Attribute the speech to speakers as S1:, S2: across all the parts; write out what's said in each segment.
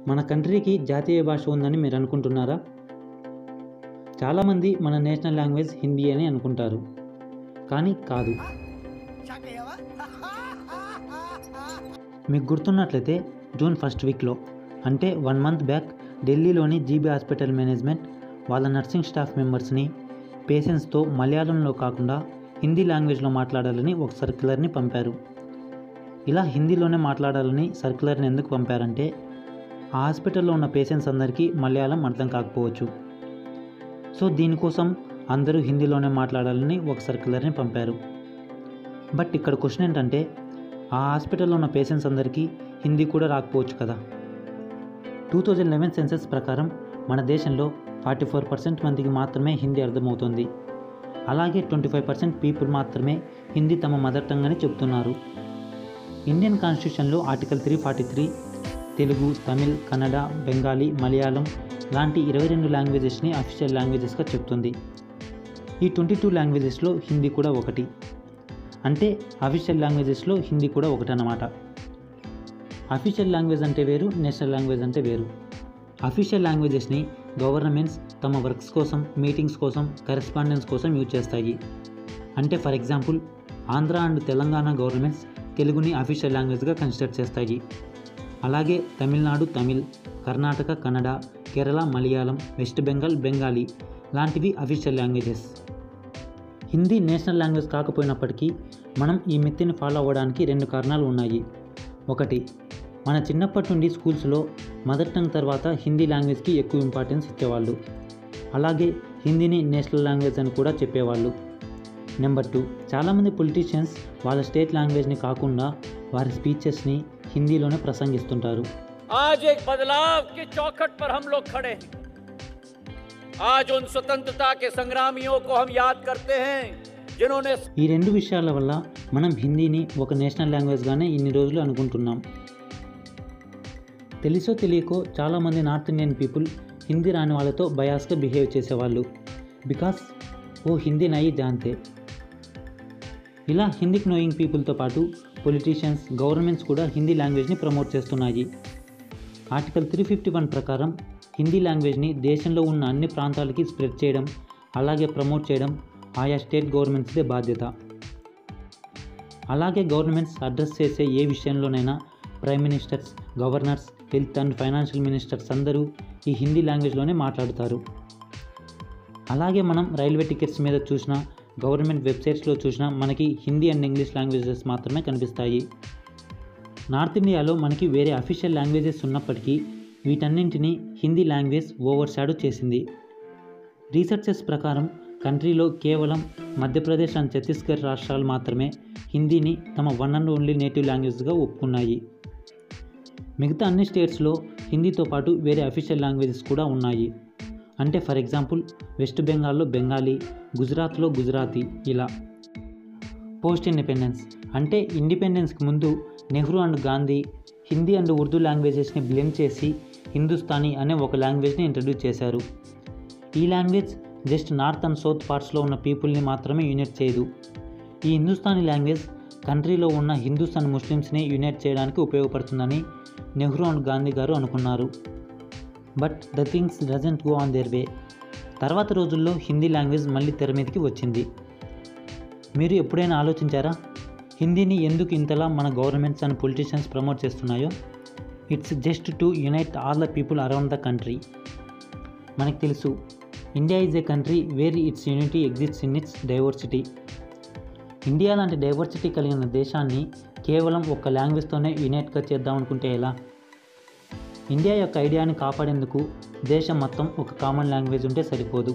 S1: మన కంట్రీకి జాతీయ భాష ఉందని మీరు అనుకుంటున్నారా చాలామంది మన నేషనల్ లాంగ్వేజ్ హిందీ అని అనుకుంటారు కానీ కాదు మీకు గుర్తున్నట్లయితే జూన్ ఫస్ట్ వీక్లో అంటే వన్ మంత్ బ్యాక్ ఢిల్లీలోని జీబీ హాస్పిటల్ మేనేజ్మెంట్ వాళ్ళ నర్సింగ్ స్టాఫ్ మెంబర్స్ని పేషెంట్స్తో మలయాళంలో కాకుండా హిందీ లాంగ్వేజ్లో మాట్లాడాలని ఒక సర్క్యులర్ని పంపారు ఇలా హిందీలోనే మాట్లాడాలని సర్క్యులర్ని ఎందుకు పంపారంటే ఆ హాస్పిటల్లో ఉన్న పేషెంట్స్ అందరికీ మలయాళం అర్థం కాకపోవచ్చు సో దీనికోసం అందరూ హిందీలోనే మాట్లాడాలని ఒక సర్క్యులర్ని పంపారు బట్ ఇక్కడ క్వశ్చన్ ఏంటంటే ఆ హాస్పిటల్లో ఉన్న పేషెంట్స్ అందరికీ హిందీ కూడా రాకపోవచ్చు కదా టూ థౌజండ్ లెవెన్ సెన్సెస్ ప్రకారం మన దేశంలో ఫార్టీ ఫోర్ పర్సెంట్ మందికి మాత్రమే హిందీ అర్థమవుతుంది అలాగే ట్వంటీ ఫైవ్ పర్సెంట్ పీపుల్ మాత్రమే హిందీ తమ మదర్ టంగ్ అని చెప్తున్నారు ఇండియన్ కాన్స్టిట్యూషన్లో article three forty three Telugu Tamil Kannada Bengali Malayalam లాంటి ఇరవై రెండు లాంగ్వేజెస్ని అఫీషియల్ లాంగ్వేజెస్గా చెప్తుంది ఈ ట్వంటీ టూ లాంగ్వేజెస్లో హిందీ కూడా ఒకటి అంటే అఫీషియల్ లాంగ్వేజెస్లో హిందీ కూడా ఒకటి అన్నమాట అఫీషియల్ లాంగ్వేజ్ అంటే వేరు నేషనల్ లాంగ్వేజ్ అంటే వేరు అఫీషియల్ లాంగ్వేజెస్ని గవర్నమెంట్స్ తమ వర్క్స్ కోసం మీటింగ్స్ కోసం కరెస్పాండెన్స్ కోసం యూజ్ చేస్తాయి అంటే for example Andhra and Telangana governments తెలుగుని అఫీషియల్ లాంగ్వేజ్గా కన్సిడర్ చేస్తాయి అలాగే తమిళనాడు తమిళ్ కర్ణాటక కన్నడ కేరళ మలయాళం వెస్ట్ బెంగాల్ బెంగాలీ లాంటివి official languages Hindi national language కాకపోయినప్పటికీ మనం ఈ మిత్తిని ఫాలో అవ్వడానికి రెండు కారణాలు ఉన్నాయి ఒకటి మన చిన్నప్పటి నుండి స్కూల్స్లో మదర్ టంగ్ తర్వాత హిందీ లాంగ్వేజ్కి ఎక్కువ ఇంపార్టెన్స్ ఇచ్చేవాళ్ళు అలాగే హిందీని నేషనల్ లాంగ్వేజ్ అని కూడా చెప్పేవాళ్ళు నెంబర్ టూ చాలామంది పొలిటీషియన్స్ వాళ్ళ స్టేట్ లాంగ్వేజ్ని కాకుండా వారి స్పీచెస్ని హిందీలోనే ప్రసంగిస్తుంటారు
S2: आज एक बदलाव की चौखट पर हम लोग खड़े हैं आज उन स्वतंत्रता के संग्रामियों को हम याद करते हैं जिन्होंने
S1: ఈ రెండు విషయాల వల్ల మనం హిందీని ఒక నేషనల్ లాంగ్వేజ్గానే ఇన్ని రోజులు అనుకుంటున్నాం తెలుసో తెలియకో చాలామంది నార్త్ ఇండియన్ పీపుల్ హిందీ రాని వాళ్ళతో బయాస్గా బిహేవ్ చేసేవాళ్ళు బికాస్ ఓ హిందీ నయి జాంతే ఇలా హిందీకి నోయింగ్ పీపుల్తో పాటు పొలిటీషియన్స్ గవర్నమెంట్స్ కూడా హిందీ లాంగ్వేజ్ని ప్రమోట్ చేస్తున్నాయి ఆర్టికల్ త్రీ ఫిఫ్టీ వన్ ప్రకారం హిందీ లాంగ్వేజ్ని దేశంలో ఉన్న అన్ని ప్రాంతాలకి స్ప్రెడ్ చేయడం అలాగే ప్రమోట్ చేయడం ఆయా స్టేట్ గవర్నమెంట్స్దే బాధ్యత అలాగే గవర్నమెంట్స్ అడ్రస్ చేసే ఏ విషయంలోనైనా prime ministers governors health and financial ministers అందరూ ఈ హిందీ లాంగ్వేజ్లోనే మాట్లాడుతారు అలాగే మనం రైల్వే టికెట్స్ మీద చూసినా గవర్నమెంట్ వెబ్సైట్స్లో చూసినా మనకి హిందీ అండ్ ఇంగ్లీష్ లాంగ్వేజెస్ మాత్రమే కనిపిస్తాయి నార్త్ ఇండియాలో మనకి వేరే అఫీషియల్ లాంగ్వేజెస్ ఉన్నప్పటికీ వీటన్నింటినీ హిందీ లాంగ్వేజ్ ఓవర్ షాడో చేసింది రీసెర్చెస్ ప్రకారం కంట్రీలో కేవలం మధ్యప్రదేశ్ అండ్ ఛత్తీస్గఢ్ రాష్ట్రాలు మాత్రమే హిందీని తమ వన్ అండ్ ఓన్లీ నేటివ్ లాంగ్వేజ్గా ఒప్పుకున్నాయి మిగతా అన్ని స్టేట్స్లో హిందీతో పాటు వేరే అఫీషియల్ లాంగ్వేజెస్ కూడా ఉన్నాయి అంటే ఫర్ ఎగ్జాంపుల్ వెస్ట్ బెంగాల్లో బెంగాలీ గుజరాత్లో గుజరాతీ ఇలా పోస్ట్ ఇండిపెండెన్స్ అంటే ఇండిపెండెన్స్కి ముందు నెహ్రూ అండ్ గాంధీ హిందీ అండ్ ఉర్దూ లాంగ్వేజెస్ని బ్లెండ్ చేసి హిందుస్థానీ అనే ఒక లాంగ్వేజ్ని ఇంట్రడ్యూస్ చేశారు ఈ language just north and south పార్ట్స్లో ఉన్న పీపుల్ని మాత్రమే యూనిట్ చేయదు ఈ హిందుస్థానీ లాంగ్వేజ్ కంట్రీలో ఉన్న హిందూస్ అండ్ ముస్లిమ్స్ని యూనైట్ చేయడానికి ఉపయోగపడుతుందని నెహ్రూ అండ్ గాంధీ గారు అనుకున్నారు but the things doesn't go on their way తర్వాత రోజుల్లో హిందీ లాంగ్వేజ్ మళ్ళీ తెర మీదకి వచ్చింది మీరు ఎప్పుడైనా ఆలోచించారా హిందీని ఎందుకు ఇంతలా మన గవర్నమెంట్స్ అండ్ పొలిటీషియన్స్ ప్రమోట్ చేస్తున్నాయో it's just to unite all the people around the country మనకు తెలుసు India is a country where its unity exits in its diversity India లాంటి డైవర్సిటీ కలిగిన దేశాన్ని కేవలం ఒక్క లాంగ్వేజ్తోనే యునైట్గా చేద్దాం అనుకుంటే ఎలా ఇండియా యొక్క ఐడియాని కాపాడేందుకు దేశం మొత్తం ఒక కామన్ లాంగ్వేజ్ ఉంటే సరిపోదు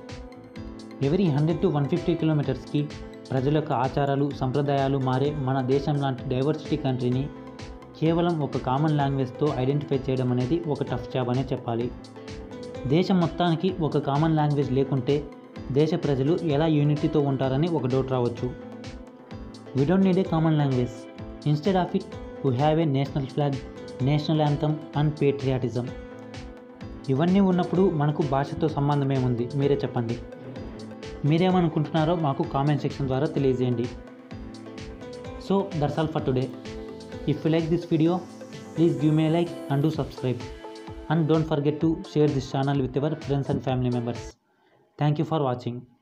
S1: every hundred to one fifty కిలోమీటర్స్కి ప్రజల యొక్క ఆచారాలు సంప్రదాయాలు మారే మన దేశం లాంటి డైవర్సిటీ కంట్రీని కేవలం ఒక కామన్ లాంగ్వేజ్తో ఐడెంటిఫై చేయడం అనేది ఒక టఫ్ జాబ్ అనే చెప్పాలి దేశం మొత్తానికి ఒక కామన్ లాంగ్వేజ్ లేకుంటే దేశ ప్రజలు ఎలా యూనిటీతో ఉంటారని ఒక డౌట్ రావచ్చు we don't need a common language instead of it we have a national flag national anthem and patriotism ఇవన్నీ ఉన్నప్పుడు మనకు భాషతో సంబంధం ఏముంది మీరే చెప్పండి మీరేమనుకుంటున్నారో మాకు కామెంట్ సెక్షన్ ద్వారా తెలియజేయండి so that's all for today if you like this video please give me like and do subscribe and don't forget to share this channel with your friends and family members thank you for watching